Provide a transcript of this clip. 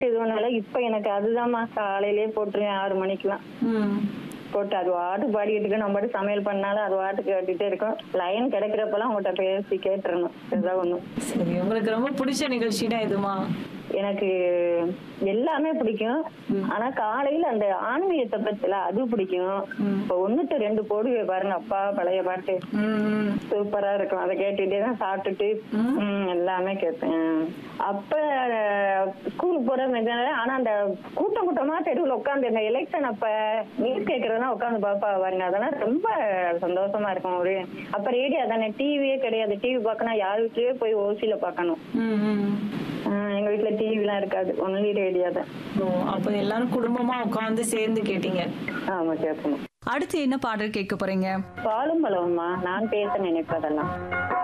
இதுனால இப்ப எனக்கு அதுதாம்மா காலையிலேயே போட்டுருவேன் ஆறு மணிக்கெல்லாம் ம் போட்டு அது வாட்டு பாடிக்கிட்டு இருக்கு நம்ம பாட்டு சமையல் பண்ணாலும் அது வாட்டு கேட்டுட்டே இருக்கும் லைன் கிடைக்கிறப்பெல்லாம் உங்கள்கிட்ட பேசி கேட்டுறணும் இதுதான் ஒண்ணும் சரி உங்களுக்கு ரொம்ப பிடிச்ச நிகழ்ச்சினா எதுமா எனக்கு எல்லாமே பிடிக்கும் ஆனா காலையில அந்த ஆன்மீகத்தை பத்தில அது பிடிக்கும் இப்ப ஒண்ணுட்டு ரெண்டு போடுவே பாருங்க அப்பா பழைய பாட்டு ம் சூப்பரா இருக்கும் அதை கேட்டுட்டே தான் சாப்பிட்டுட்டு ம், எல்லாமே கேட்பேன் அப்ப ஸ்கூலுக்கு போற மெதுவாக ஆனா அந்த கூட்டம் கூட்டமா தெருவில் உட்காந்து இந்த எலெக்ஷன் அப்ப நியூஸ் கேட்கறதுனா உட்காந்து பாப்பா பாருங்க அதெல்லாம் ரொம்ப சந்தோஷமா இருக்கும் ஒரு அப்ப ரேடியோ தானே டிவியே கிடையாது டிவி பார்க்கணும் யார் வீட்லயே போய் ஓசியில பார்க்கணும் ம் ம் ஆஹ் எங்க வீட்டுல டிவி எல்லாம் இருக்காது ஒன்லி ரேடியோ தான் ஓ அப்ப எல்லாரும் குடும்பமா உட்கார்ந்து சேர்ந்து கேட்டீங்க ஆமா கேட்கணும் அடுத்து என்ன பாடல் கேட்க போறீங்க பாலும் பழமுமா நான் பேச நினைப்பதெல்லாம்